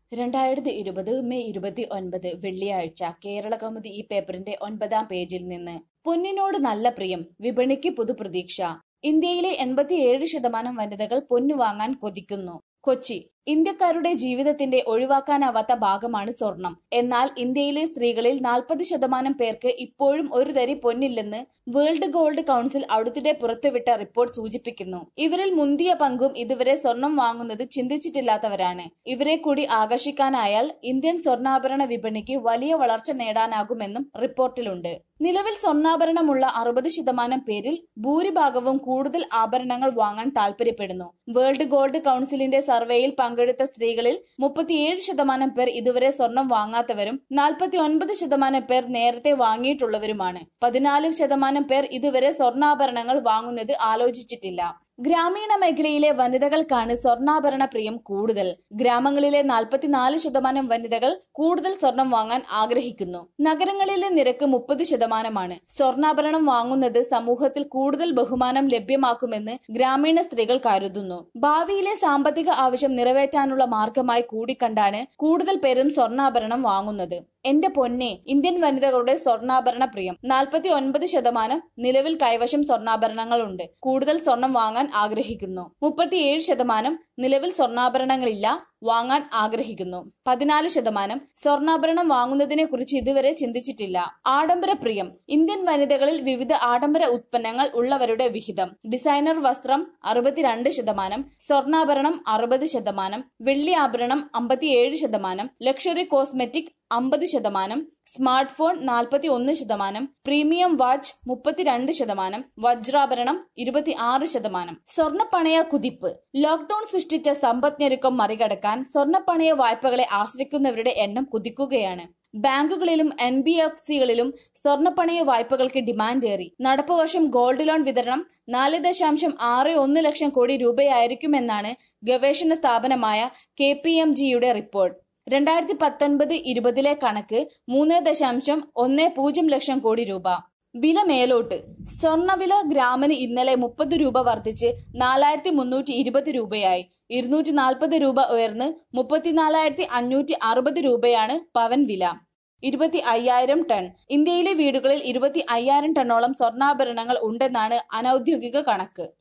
രണ്ടായിരത്തി ഇരുപത് മെയ് ഇരുപത്തി ഒൻപത് വെള്ളിയാഴ്ച കേരള കൗമുദി ഈ പേപ്പറിന്റെ ഒൻപതാം പേജിൽ നിന്ന് പൊന്നിനോട് നല്ല പ്രിയം വിപണിക്ക് പുതുപ്രതീക്ഷ ഇന്ത്യയിലെ എൺപത്തിയേഴ് ശതമാനം വനിതകൾ പൊന്നു വാങ്ങാൻ കൊതിക്കുന്നു കൊച്ചി ഇന്ത്യക്കാരുടെ ജീവിതത്തിന്റെ ഒഴിവാക്കാനാവാത്ത ഭാഗമാണ് സ്വർണം എന്നാൽ ഇന്ത്യയിലെ സ്ത്രീകളിൽ നാൽപ്പത് ശതമാനം പേർക്ക് ഇപ്പോഴും ഒരു തരി പൊന്നില്ലെന്ന് വേൾഡ് ഗോൾഡ് കൌൺസിൽ അടുത്തിടെ പുറത്തുവിട്ട റിപ്പോർട്ട് സൂചിപ്പിക്കുന്നു ഇവരിൽ മുന്തിയ പങ്കും ഇതുവരെ സ്വർണം വാങ്ങുന്നത് ചിന്തിച്ചിട്ടില്ലാത്തവരാണ് ഇവരെ കൂടി ആകർഷിക്കാനായാൽ ഇന്ത്യൻ സ്വർണ്ണാഭരണ വിപണിക്ക് വലിയ വളർച്ച നേടാനാകുമെന്നും റിപ്പോർട്ടിലുണ്ട് നിലവിൽ സ്വർണ്ണാഭരണമുള്ള അറുപത് ശതമാനം പേരിൽ ഭൂരിഭാഗവും കൂടുതൽ ആഭരണങ്ങൾ വാങ്ങാൻ താൽപര്യപ്പെടുന്നു വേൾഡ് ഗോൾഡ് കൌൺസിലിന്റെ സർവേയിൽ പങ്കെടുത്ത സ്ത്രീകളിൽ മുപ്പത്തിയേഴ് ശതമാനം പേർ ഇതുവരെ സ്വർണം വാങ്ങാത്തവരും നാൽപ്പത്തി ഒൻപത് ശതമാനം പേർ നേരത്തെ വാങ്ങിയിട്ടുള്ളവരുമാണ് പതിനാല് ശതമാനം പേർ ഇതുവരെ സ്വർണ്ണാഭരണങ്ങൾ വാങ്ങുന്നത് ആലോചിച്ചിട്ടില്ല ഗ്രാമീണ മേഖലയിലെ വനിതകൾക്കാണ് സ്വർണ്ണാഭരണ പ്രിയം കൂടുതൽ ഗ്രാമങ്ങളിലെ നാൽപ്പത്തിനാല് ശതമാനം വനിതകൾ കൂടുതൽ സ്വർണം വാങ്ങാൻ ആഗ്രഹിക്കുന്നു നഗരങ്ങളിലെ നിരക്ക് മുപ്പത് ശതമാനമാണ് സ്വർണ്ണാഭരണം വാങ്ങുന്നത് സമൂഹത്തിൽ കൂടുതൽ ബഹുമാനം ലഭ്യമാക്കുമെന്ന് ഗ്രാമീണ സ്ത്രീകൾ കരുതുന്നു ഭാവിയിലെ സാമ്പത്തിക ആവശ്യം നിറവേറ്റാനുള്ള മാർഗമായി കൂടിക്കണ്ടാണ് കൂടുതൽ പേരും സ്വർണ്ണാഭരണം വാങ്ങുന്നത് എന്റെ പൊന്നെ ഇന്ത്യൻ വനിതകളുടെ സ്വർണ്ണാഭരണ പ്രിയം നാൽപ്പത്തി ഒൻപത് ശതമാനം നിലവിൽ കൈവശം സ്വർണ്ണാഭരണങ്ങളുണ്ട് കൂടുതൽ സ്വർണം വാങ്ങാൻ ആഗ്രഹിക്കുന്നു മുപ്പത്തിയേഴ് ശതമാനം നിലവിൽ സ്വർണ്ണാഭരണങ്ങളില്ല വാങ്ങാൻ ആഗ്രഹിക്കുന്നു പതിനാല് ശതമാനം സ്വർണ്ണാഭരണം വാങ്ങുന്നതിനെ കുറിച്ച് ഇതുവരെ ചിന്തിച്ചിട്ടില്ല ആഡംബര പ്രിയം ഇന്ത്യൻ വനിതകളിൽ വിവിധ ആഡംബര ഉത്പന്നങ്ങൾ ഉള്ളവരുടെ വിഹിതം ഡിസൈനർ വസ്ത്രം അറുപത്തിരണ്ട് ശതമാനം സ്വർണ്ണാഭരണം അറുപത് ശതമാനം വെള്ളി ആഭരണം അമ്പത്തിയേഴ് ശതമാനം ലക്ഷറി കോസ്മെറ്റിക് അമ്പത് ശതമാനം സ്മാർട്ട് ഫോൺ നാൽപ്പത്തി ഒന്ന് ശതമാനം പ്രീമിയം വാച്ച് മുപ്പത്തിരണ്ട് ശതമാനം വജ്രാഭരണം ഇരുപത്തി ആറ് ശതമാനം സ്വർണ്ണപ്പണയ കുതിപ്പ് ലോക്ഡൌൺ സൃഷ്ടിച്ച സമ്പദ്ഞെരുക്കം മറികടക്കാൻ സ്വർണ്ണപ്പണയ വായ്പകളെ ആശ്രയിക്കുന്നവരുടെ എണ്ണം കുതിക്കുകയാണ് ബാങ്കുകളിലും എൻ ബി എഫ് സികളിലും സ്വർണ്ണപ്പണയ വായ്പകൾക്ക് ഡിമാൻഡ് ഏറി നടപ്പ് വർഷം ഗോൾഡ് ലോൺ വിതരണം നാല് ദശാംശം ആറ് ഒന്ന് ലക്ഷം കോടി രൂപയായിരിക്കുമെന്നാണ് ഗവേഷണ സ്ഥാപനമായ കെ പി എം ജിയുടെ റിപ്പോർട്ട് രണ്ടായിരത്തി പത്തൊൻപത് ഇരുപതിലെ കണക്ക് മൂന്ന് ദശാംശം ഒന്ന് പൂജ്യം ലക്ഷം കോടി രൂപ വില മേലോട്ട് സ്വർണ്ണവില ഗ്രാമിന് ഇന്നലെ മുപ്പത് രൂപ വർദ്ധിച്ച് നാലായിരത്തി മുന്നൂറ്റി ഇരുപത് രൂപയായി ഇരുന്നൂറ്റി നാൽപ്പത് രൂപ ഉയർന്ന് മുപ്പത്തിനാലായിരത്തി അഞ്ഞൂറ്റി അറുപത് രൂപയാണ് പവൻ വില ഇരുപത്തി അയ്യായിരം ടൺ ഇന്ത്യയിലെ വീടുകളിൽ ഇരുപത്തി അയ്യായിരം ടണ്ണോളം സ്വർണ്ണാഭരണങ്ങൾ ഉണ്ടെന്നാണ് അനൌദ്യോഗിക കണക്ക്